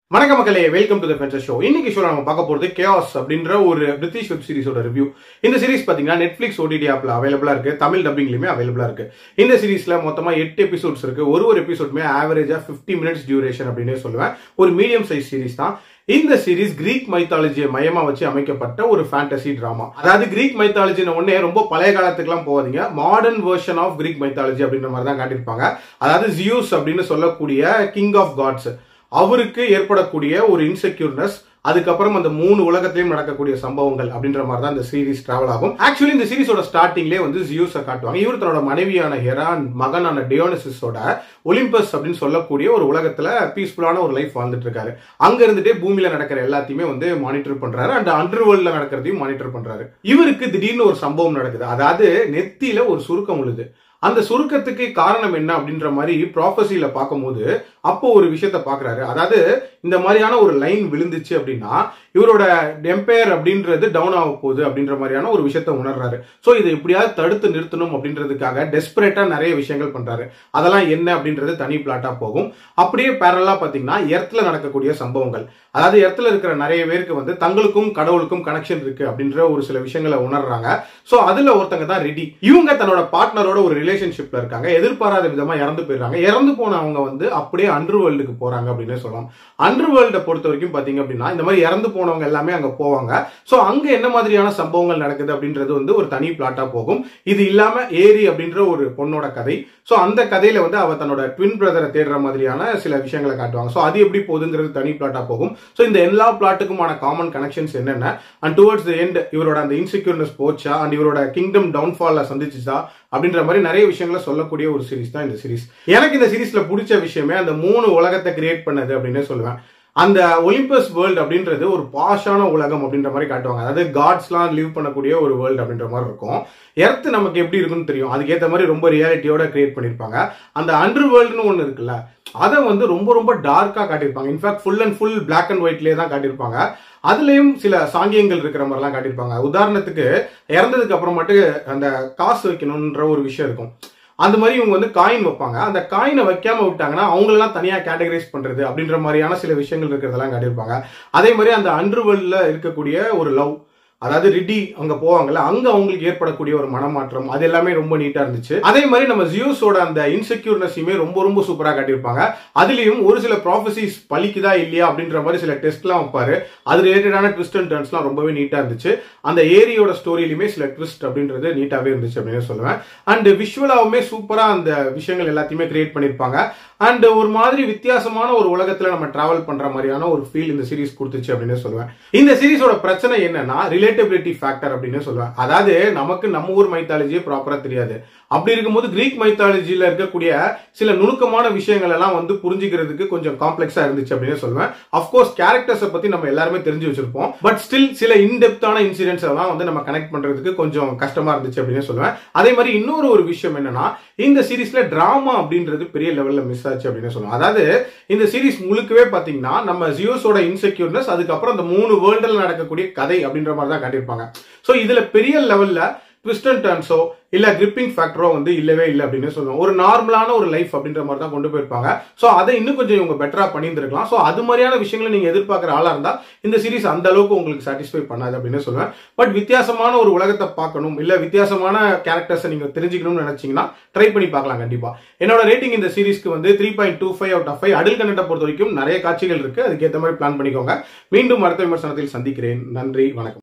வணக்கம் மக்களே welcome to the fencer show இன்னைக்கு ஷோ நம்ம பார்க்க போறது கேஆஸ் அப்படின்ற ஒரு பிரிட்டிஷ் வெப் சீரிஸோட ரிவ்யூ இந்த சீரிஸ் பாத்தீங்கன்னா நெட்ஃபிளிக்ஸ் ஓடிடி ஆப்ல அவைலபிளா இருக்கு தமிழ் டப்பிங்லயுமே அவைலபிளா இருக்கு இந்த சீரிஸ்ல மொத்தமா எட்டு எபிசோட்ஸ் இருக்கு ஒரு ஒரு எபிசோடுமே ஆவரேஜா 50 மினிட்ஸ் டியூரேஷன் அப்படின்னு சொல்லுவேன் ஒரு மீடியம் சைஸ் சீரிஸ் தான் இந்த சீரிஸ் கிரீக் மைத்தாலஜியை மையமா வச்சு அமைக்கப்பட்ட ஒரு ஃபேண்டசி டிராமா அதாவது கிரீக் மைத்தாலஜின உடனே ரொம்ப பழைய காலத்துக்குலாம் போகாதீங்க modern version of Greek mythology அப்படின்ற மாதிரி தான் காட்டியிருப்பாங்க அதாவது ஜியூஸ் அப்படின்னு சொல்லக்கூடிய கிங் ஆஃப் காட்ஸ் அவருக்கு ஏற்படக்கூடிய ஒரு இன்செக்யூர்னஸ் அதுக்கப்புறம் அந்த மூணு உலகத்திலையும் நடக்கக்கூடிய சம்பவங்கள் அப்படின்ற மாதிரி தான் இந்த சீரிஸ் டிராவல் ஆகும் ஆக்சுவலி இந்த சீரிஸோட ஸ்டார்டிங்லேயே வந்து ஜியூஸை காட்டுவாங்க இவர் தன்னோட மனைவியான ஹெரான் மகனான டியோனசிஸோட ஒலிம்பஸ் அப்படின்னு சொல்லக்கூடிய ஒரு உலகத்துல பீஸ்ஃபுல்லான ஒரு லைஃப் வாழ்ந்துட்டு இருக்காரு அங்க இருந்துட்டே பூமியில நடக்கிற எல்லாத்தையுமே வந்து மானிட்டர் பண்றாரு அண்ட் அண்டர் வேர்ல்ட்ல நடக்கிறதையும் மானிட்டர் பண்றாரு இவருக்கு திடீர்னு ஒரு சம்பவம் நடக்குது அதாவது நெத்தியில ஒரு சுருக்கம் உழுது அந்த சுருக்கத்துக்கு காரணம் என்ன அப்படின்ற மாதிரி ப்ராஃபஸியில பார்க்கும்போது அப்போ ஒரு விஷயத்த பாக்குறாரு அதாவது இந்த மாதிரியான ஒரு லைன் விழுந்துச்சு அப்படின்னா இவரோட டெம்பையர் அப்படின்றது டவுன் ஆக போகுது அப்படின்ற மாதிரியான ஒரு விஷயத்த உணர்றாரு ஸோ இதை எப்படியாவது தடுத்து நிறுத்தணும் அப்படின்றதுக்காக டெஸ்பரேட்டா நிறைய விஷயங்கள் பண்றாரு அதெல்லாம் என்ன அப்படின்றது தனி பிளாட்டா போகும் அப்படியே பேரலா பாத்தீங்கன்னா எர்த்ல நடக்கக்கூடிய சம்பவங்கள் அதாவது எர்த்ல இருக்கிற நிறைய பேருக்கு வந்து தங்களுக்கும் கடவுளுக்கும் கனெக்ஷன் இருக்கு அப்படின்ற ஒரு சில விஷயங்களை உணர்றாங்க ஸோ அதுல ஒருத்தங்க தான் ரெடி இவங்க தன்னோட பார்ட்னரோட ஒரு ரிலேஷன்ஷிப்ல இருக்காங்க எதிர்பாராத விதமா இறந்து போயிடுறாங்க இறந்து போனவங்க வந்து அப்படியே அண்டர் வேர்ல்டுக்கு போறாங்க அப்படின்னு சொல்லலாம் அண்டர் வேர்ல்டை பொறுத்த வரைக்கும் பாத்தீங்க அப்படின்னா இந்த மாதிரி இறந்து போனவங்க எல்லாமே அங்க போவாங்க ஸோ அங்க என்ன மாதிரியான சம்பவங்கள் நடக்குது அப்படின்றது வந்து ஒரு தனி பிளாட்டா போகும் இது இல்லாம ஏரி அப்படின்ற ஒரு பொண்ணோட கதை ஸோ அந்த கதையில வந்து அவ தன்னோட ட்வின் பிரதரை தேடுற மாதிரியான சில விஷயங்களை காட்டுவாங்க ஸோ அது எப்படி போகுதுங்கிறது தனி பிளாட்டா போகும் ஸோ இந்த எல்லா பிளாட்டுக்குமான காமன் கனெக்ஷன்ஸ் என்னென்ன அண்ட் டுவர்ட்ஸ் த எண்ட் இவரோட அந்த இன்செக்யூர்னஸ் போச்சா அண்ட் இவரோட கிங்டம் டவுன்ஃபால்ல சந்திச்சுச்சா அப்படின்ற மாதிரி நிறைய விஷயங்களை சொல்லக்கூடிய ஒரு சீரிஸ் தான் இந்த சீரிஸ் எனக்கு இந்த சீரிஸ்ல பிடிச்ச விஷயமே அந்த மூணு உலகத்தை கிரியேட் பண்ணது அப்படின்னு சொல்லுவேன் அந்த ஒலிம்பஸ் வேர்ல்டு அப்படின்றது ஒரு பாஷான உலகம் அப்படின்ற மாதிரி காட்டுவாங்க அதாவது காட்ஸ்லாம் லிவ் பண்ணக்கூடிய ஒரு வேர்ல்டு அப்படின்ற மாதிரி இருக்கும் எர்த் நமக்கு எப்படி இருக்குன்னு தெரியும் அதுக்கேற்ற மாதிரி ரொம்ப ரியாலிட்டியோட கிரியேட் பண்ணியிருப்பாங்க அந்த அண்டர் வேர்ல்டுன்னு ஒன்று இருக்குல்ல அதை வந்து ரொம்ப ரொம்ப டார்க்காக காட்டியிருப்பாங்க in fact full and full black and ஒயிட்லேயே தான் காட்டியிருப்பாங்க அதுலயும் சில சாங்கியங்கள் இருக்கிற மாதிரிலாம் காட்டியிருப்பாங்க உதாரணத்துக்கு இறந்ததுக்கு அப்புறம் மட்டும் அந்த காசு வைக்கணுன்ற ஒரு விஷயம் இருக்கும் அந்த மாதிரி இவங்க வந்து காயின் வைப்பாங்க அந்த காயினை வைக்காம விட்டாங்கன்னா அவங்களெல்லாம் தனியாக கேட்டகரைஸ் பண்றது அப்படின்ற மாதிரியான சில விஷயங்கள் இருக்கிறதெல்லாம் காட்டியிருப்பாங்க அதே மாதிரி அந்த அண்டர்வேர்ல்ட்ல இருக்கக்கூடிய ஒரு லவ் அதாவது ரிடி அங்க போவாங்கல்ல அங்க அவங்களுக்கு ஏற்படக்கூடிய ஒரு மனமாற்றம் அது எல்லாமே ரொம்ப நீட்டா இருந்துச்சு அதே மாதிரி நம்ம ஜியோஸோட அந்த இன்செக்யூர்னஸையுமே ரொம்ப ரொம்ப சூப்பரா காட்டியிருப்பாங்க அதுலயும் ஒரு சில ப்ராஃபசிஸ் பலிக்குதா இல்லையா அப்படின்ற மாதிரி சில டெஸ்ட்லாம் வைப்பாரு அது ரிலேட்டடான ட்விஸ்ட் அண்ட் டர்ன்ஸ்லாம் ரொம்பவே நீட்டா இருந்துச்சு அந்த ஏரியோட ஸ்டோரியிலுமே சில ட்விஸ்ட் அப்படின்றது நீட்டாவே இருந்துச்சு அப்படின்னு சொல்லுவேன் அண்ட் விஷுவலாவுமே சூப்பரா அந்த விஷயங்கள் எல்லாத்தையுமே கிரியேட் பண்ணியிருப்பாங்க அண்ட் ஒரு மாதிரி வித்தியாசமான ஒரு உலகத்துல நம்ம டிராவல் பண்ற மாதிரியான ஒரு ஃபீல் இந்த சீரிஸ் கொடுத்துச்சு அப்படின்னு சொல்லுவேன் இந்த சீரிஸோட பிரச்சனை என்னன்னா ரிலேட்டபிலிட்டி ஃபேக்டர் அப்படின்னு சொல்லுவேன் அதாவது நமக்கு நம்ம ஊர் மைத்தாலஜியே ப்ராப்பரா தெரியாது அப்படி இருக்கும்போது கிரீக் மைத்தாலஜியில இருக்கக்கூடிய சில நுணுக்கமான விஷயங்கள் எல்லாம் வந்து புரிஞ்சுக்கிறதுக்கு கொஞ்சம் காம்ப்ளெக்ஸா இருந்துச்சு அப்படின்னு சொல்லுவேன் அப்கோர்ஸ் கேரக்டர்ஸை பத்தி நம்ம எல்லாருமே தெரிஞ்சு வச்சிருப்போம் பட் ஸ்டில் சில இன்டெப்தான இன்சிடென்ட்ஸ் எல்லாம் வந்து நம்ம கனெக்ட் பண்றதுக்கு கொஞ்சம் கஷ்டமா இருந்துச்சு அப்படின்னு சொல்லுவேன் அதே மாதிரி இன்னொரு ஒரு விஷயம் என்னன்னா இந்த சீரீஸ்ல டிராமா அப்படின்றது பெரிய லெவல்ல மிஸ் ஆச்சு அப்படின்னு சொல்லுவோம் அதாவது இந்த சீரீஸ் முழுக்கவே பாத்தீங்கன்னா நம்ம ஜியோஸோட இன்செக்யூர்னஸ் அதுக்கப்புறம் அந்த மூணு வேர்ல்டில் நடக்கக்கூடிய கதை அப்படின்ற மாதிரி தான் காட்டியிருப்பாங்க ஸோ இதுல பெரிய லெவல்ல ட்விஸ்ட் அண்ட் டர்ன்ஸோ இல்ல கிரிப்பிங் ஃபேக்டரோ வந்து இல்லவே இல்லை அப்படின்னு சொல்லுவோம் ஒரு நார்மலான ஒரு லைஃப் அப்படின்ற மாதிரி தான் கொண்டு போயிருப்பாங்க ஸோ அதை இன்னும் கொஞ்சம் இவங்க பெட்டரா பண்ணியிருந்திருக்கலாம் ஸோ அது மாதிரியான விஷயங்களை நீங்க எதிர்பார்க்குற ஆளா இருந்தா இந்த சீரிஸ் அந்த அளவுக்கு உங்களுக்கு சாட்டிஸ்ஃபை பண்ணாது அப்படின்னு சொல்லுவேன் பட் வித்தியாசமான ஒரு உலகத்தை பார்க்கணும் இல்ல வித்தியாசமான கேரக்டர்ஸை நீங்க தெரிஞ்சுக்கணும்னு நினைச்சீங்கன்னா ட்ரை பண்ணி பார்க்கலாம் கண்டிப்பா என்னோட ரேட்டிங் இந்த சீரிஸ்க்கு வந்து three point two five out of five adult கண்டென்ட்டை பொறுத்த வரைக்கும் நிறைய காட்சிகள் இருக்கு அதுக்கேற்ற மாதிரி பிளான் பண்ணிக்கோங்க மீண்டும் அடுத்த விமர்சனத்தில் சந்திக்கிறேன் நன்றி வணக்கம்